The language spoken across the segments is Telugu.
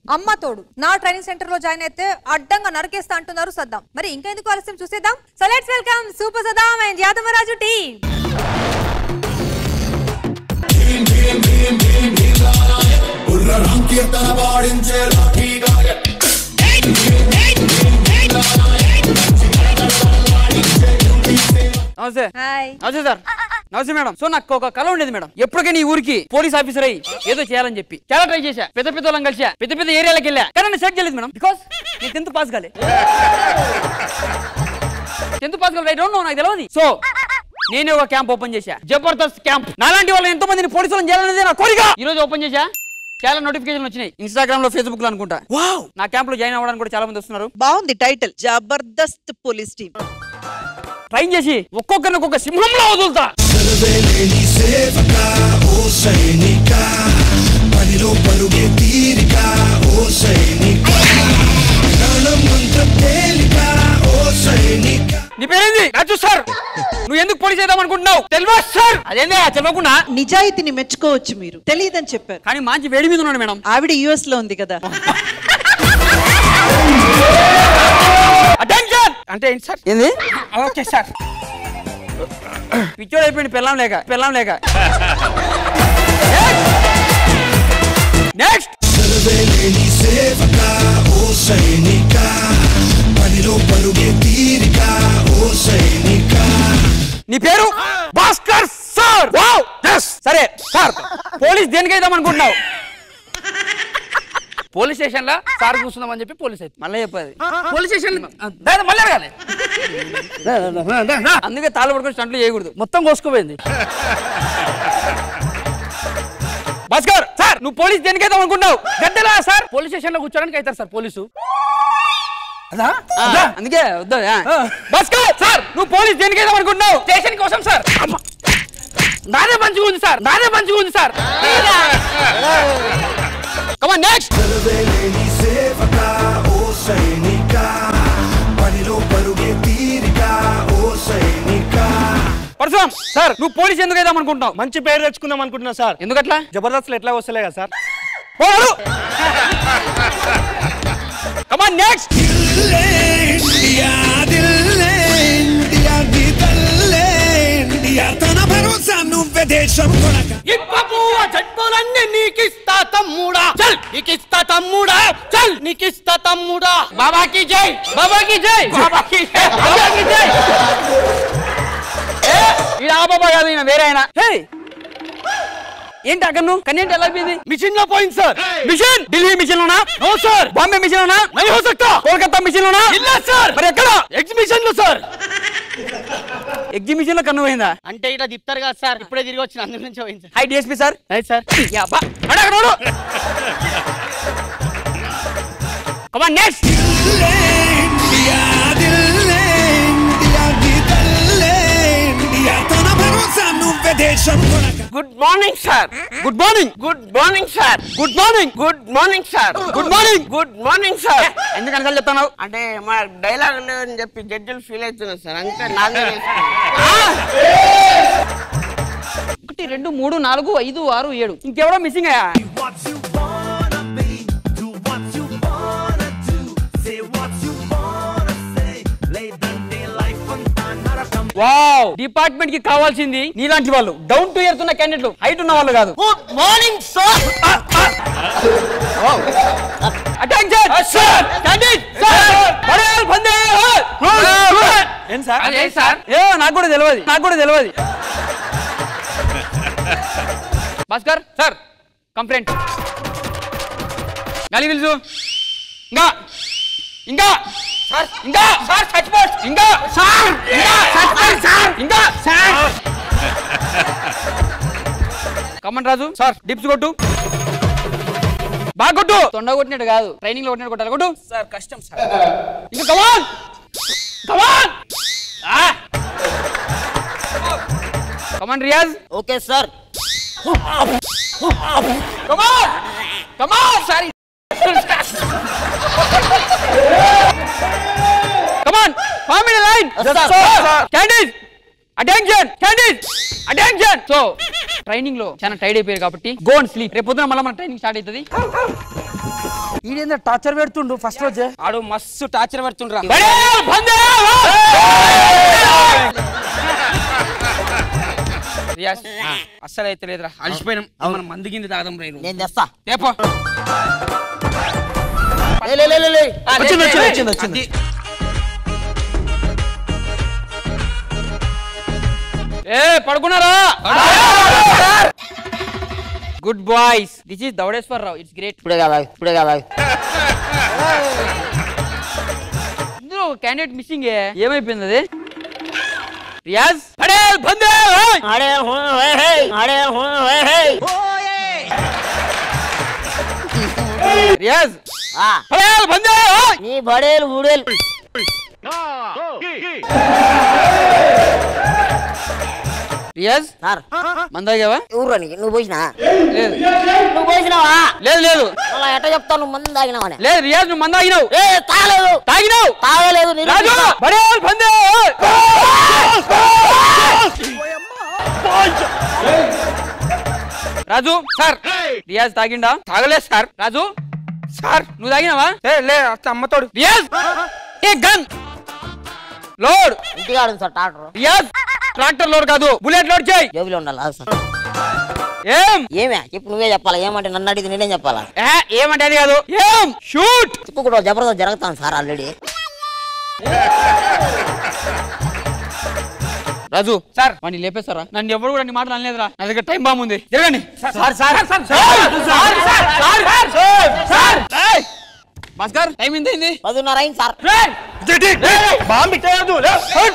అమ్మ తోడు నా ట్రైనింగ్ సెంటర్ లో జాయిన్ అయితే అడ్డంగా నరికేస్తా అంటున్నారు సద్దాం మరి ఇంకా ఎందుకు ఆలస్యం చూసేద్దాం so let's welcome super Saddam and Yadavaraju team బుర్రరాం కీర్తన పాడించే లాఠీ గాయ నమస్తే హాయ్ నమస్తే సార్ నమస్తే మేడం సో నాకు ఒక కళ ఉండేది మేడం ఎప్పటికైనా ఈ ఊరికి పోలీస్ ఆఫీసర్ అయ్యి ఏదో చేయాలని చెప్పి చాలా ట్రై చేశా పెద్ద పెద్ద వాళ్ళని కలిసా పెద్ద పెద్ద ఏరియాలకు వెళ్ళా కానీ నేను సెట్ చేయలేదు మేడం బికాస్ నేను టెన్త్ పాస్ కాలే టెన్త్ పాస్ కాలే డోంట్ నో నాకు తెలియదు సో నేనే ఒక క్యాంప్ ఓపెన్ చేశా జబర్దస్త్ క్యాంప్ నాలాంటి వాళ్ళు ఎంతో మందిని పోలీసులను చేయాలనేది నా కోరిక ఈ రోజు ఓపెన్ చేశా చాలా నోటిఫికేషన్ వచ్చినాయి ఇన్స్టాగ్రామ్ లో ఫేస్బుక్ లో అనుకుంటా నా క్యాంప్ లో జాయిన్ అవ్వడానికి కూడా చాలా మంది వస్తున్నారు బాగుంది title Jabardasth police team try చేసి ఒక్కొక్కరిని ఒక్కొక్క సింహంలో వదులుతా చదవేలేని సేవక ఓ సైనిక పనిలో పరుగే తీరిక ఓ సైనిక ప్రాణం అంత తేలిక ఓ సైనిక నీ పేరేంది రాజు సార్ నువ్వు ఎందుకు పోలీస్ చేద్దాం అనుకుంటున్నావు తెలియదు సార్ అదేందే తెలియకుండా నిజాయితీని మెచ్చుకోవచ్చు మీరు తెలియదని చెప్పారు కానీ మంచి వేడి మీద ఉన్నాడు మేడం ఆవిడ యుఎస్ లో ఉంది కదా అటెన్షన్ అంటే ఏంటి సార్ ఏంది ఓకే సార్ పిచ్చోడు అయిపోయింది పెళ్ళం లేక పెళ్ళం లేక నెక్స్ట్ చదవేలేని సేవక ఓ సైనిక పనిలో పరుగే తీరిక ఓ సైనిక నీ పేరు భాస్కర్ సార్ వావ్ ఎస్ సరే సార్ పోలీస్ దేనికి అయిదాం అనుకుంటున్నావు పోలీస్ స్టేషన్ లో సార్ కూర్చుందామని చెప్పి పోలీస్ అయితే మళ్ళీ చెప్పేది పోలీస్ స్టేషన్ మళ్ళీ అడగాలి అందుకే తాళ్ళు పడుకొని స్టంట్లు చేయకూడదు మొత్తం కోసుకుపోయింది భాస్కర్ సార్ నువ్వు పోలీస్ దేనికి అయిదాం అనుకుంటున్నావు గద్దెలా సార్ పోలీస్ స్టేషన్ లో కూర్చోడానికి అవుతారు సార్ పోలీసు ఆ, అందుకే వద్దు ఆ. భాస్కర్ సార్ నువ్వు పోలీస్ దేనికి అయిదాం అనుకుంటున్నావు స్టేషన్ కోసం సార్ అమ్మ. నాదే మంచిగా ఉంది సార్ నాదే మంచిగా ఉంది సార్ కమా నెక్స్ట్ చదవేలేని సేవక ఓ సైనిక పనిలో పరుగే తీరిక ఓ సైనిక పరశురామ్ సార్ నువ్వు పోలీస్ ఎందుకు అయిదాం అనుకుంటున్నావు మంచి పేరు తెచ్చుకుందాం అనుకుంటున్నా సార్ ఎందుకట్లా జబర్దస్త్ ఎట్లా వస్తలే కదా సార్ పోడు కమా నెక్స్ట్ దిల్లే ఇండియా దిల్లే ఇండియా నీ తల్లే ఇండియా తన భరోసా నువ్వే దేశం కొనక ఇప్పపువ్వ జడ్పులన్నీ నీకిస్తా తమ్ముడా చల్ నీకిస్తా తమ్ముడా చల్ నీకిస్తా తమ్ముడా బాబాకి జై బాబాకి జై బాబాకి జై బాబాకి జై ఇది ఆ బాబా కాదు ఈయన వేరే ఆయన హే ఏంటి అక్కడ నువ్వు కన్నేంటి ఎలా అయిపోయింది మిషన్ లో పోయింది సార్ మిషన్ ఢిల్లీ మిషన్ లోనా నో సార్ బాంబే మిషన్ లోనా नहीं हो सकता కోల్కతా మిషన్ లోనా ಇಲ್ಲ సర్ మరి ఎక్కడ ఎగ్జిబిషన్ లో సార్ ఎగ్జిబిషన్ లో కన్ను పోయిందా అంటే ఇట్లా తిప్తారు కదా సార్ ఇప్పుడే తిరిగి వచ్చిన అందు నుంచి పోయింది sir hi DSP sir right sir యాబా అడ అక్కడ నోడు కమా నెక్స్ట్ దిల్లే ఇండియా దిల్లే ఇండియా నీ తల్లే ఇండియా తన భరోసా నువ్వే దేశం కొనక good morning sir good morning good morning sir good morning good morning sir good morning good morning sir ఎందుకు అనసారి చెప్తాను అంటే మా డైలాగ్ లేదని చెప్పి జడ్జిలు ఫీల్ అవుతున్నారు సార్ అంతే నాదే ఒకటి రెండు మూడు నాలుగు ఐదు ఆరు ఏడు ఇంకెవడో మిస్సింగ్ అయ్యా వావ్ డిపార్ట్మెంట్ కి కావాల్సింది నీలాంటి వాళ్ళు డౌన్ టు ఎర్త్ ఉన్న క్యాండిడేట్లు హైట్ ఉన్న వాళ్ళు కాదు good morning sir attention sir candidate sir పడేయాలి బందే ఏం సార్ అదే సార్ ఏ నాకు కూడా తెలియదు నాకు కూడా తెలియదు భాస్కర్ సార్ కంప్లైంట్ గాలి పిలుచు ఇంకా ఇంకా సార్ ఇంకా సార్ చచ్చిపోట్ ఇంకా సార్ ఇంకా చచ్చిపోట్ సార్ ఇంకా sir come on Raju sir dips కొట్టు బాగా కొట్టు తొండ కొట్టినట్టు కాదు ట్రైనింగ్ లో కొట్టినట్టు కొట్టాలి కొట్టు సార్ కష్టం సార్ ఇంకా come on come on come on Riyaz okay sir come on come on sorry come on form in line candidate attention candidate attention so training లో చాలా టైడ్ అయిపోయారు కాబట్టి గో అండ్ స్లీప్ రేపు పొద్దున మళ్ళీ మన ట్రైనింగ్ స్టార్ట్ అవుతుంది ఈడేందా టార్చర్ పెడుతుండు ఫస్ట్ రోజే ఆడు మస్తు టార్చర్ పెడుతుండ్రా రియాజ్ అస్సలు అయితే లేదురా అలసిపోయినాం మనం మంది కింద తాగదాం రైలు నేను తెస్తా రేపో లే, లే, లే, లే, లే. ఆ, లే, వచ్చింది లే, వచ్చింది లే. వచ్చింది వచ్చింది ఏ పడుకున్నారా good boys this is Daudeshwar Rao it's great ఇప్పుడే కాదా ఇప్పుడే కాదా ఇందులో ఒక క్యాండిడేట్ మిస్సింగ్ ఏమైపోయింది అది రియాజ్ పడేల్ బందే ఓయ్! ఆడే హూ, హే, హే. ఆడే హూ, హే, హే. రియాజ్ ఆ, పడేల్ బందే ఓయ్! నీ బడేలు ఊడేలు రియాజ్ సార్ మందాగావా ఊర్రా నీకు నువ్వు పోసినా లేదు నువ్వు పోసినావా లేదు లేదు అలా ఎట్ట చెప్తావు నువ్వు మంది తాగినావని లేదు రియాజ్ నువ్వు మందాగినావు ఏ తాగలేదు తాగినావు తాగలేదు నేను రాజు పడేల్ బందే ఓయ్! రాజు సార్ రియాజ్ తాగిండా తాగలేదు సార్ రాజు సార్ నువ్వు తాగినావా ఏ లే అత్త అమ్మతోడు రియాజ్ ఏ గన్ లోడ్ ఇంటికి ఆడింది sir tractor Riyaz tractor load కాదు బుల్లెట్ లోడ్ చేయి జేబులో ఉండాలి సార్ ఏం ఏమే ఇప్పుడు నువ్వే చెప్పాలా ఏమంటే నన్ను అడిగితే నేనేం చెప్పాలా ఏ, ఏమంటే అది కాదు ఏం షూట్ చిక్కు కూడా జబర్దస్త్ జరుగుతాను సార్ ఆల్రెడీ రాజు సార్ వాడిని లేపేస్తారా నన్ను ఎవరు కూడా నీ మాటలు అనలేదురా నా దగ్గర టైం బాంబు ఉంది జరగండి భాస్కర్ టైం ఎంత అయింది పదున్నర అయింది సార్ బాంబు ఇట్టేయద్దు లే.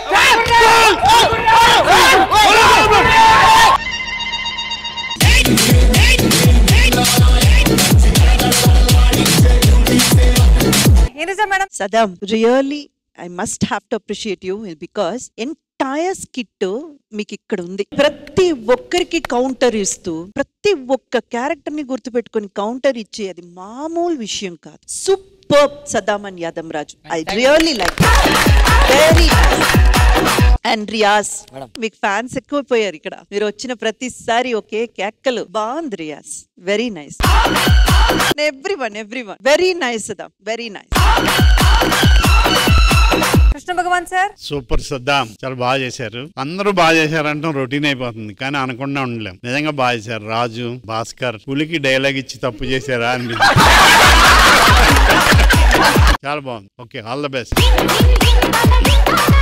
ఏం నిజం madam Saddam really I must have to appreciate you because entire skit మీకు ఇక్కడ ఉంది ప్రతి ఒక్కరికి కౌంటర్ ఇస్తూ ప్రతి ఒక్క క్యారెక్టర్ ని గుర్తుపెట్టుకొని కౌంటర్ ఇచ్చే అది మామూలు విషయం కాదు సూపర్ సదామన్ యాదం Raju I really like very and Riyaz మీకు ఫ్యాన్స్ ఎక్కువైపోయారు ఇక్కడ మీరు వచ్చిన ప్రతిసారి ఒకే కేక్కలు బాగుంది Riyaz very nice everyone everyone very nice Saddam very nice Krishna Bhagavan sir super Saddam చాలా బాగా చేశారు అందరూ బాగా చేశారంటాం రొటీన్ అయిపోతుంది కానీ అనకుండా ఉండలేం నిజంగా బాగా చేశారు రాజు భాస్కర్ పులికి డైలాగ్ ఇచ్చి తప్పు చేశారా అని చాలా బాగుంది ఓకే ఆల్ ద బెస్ట్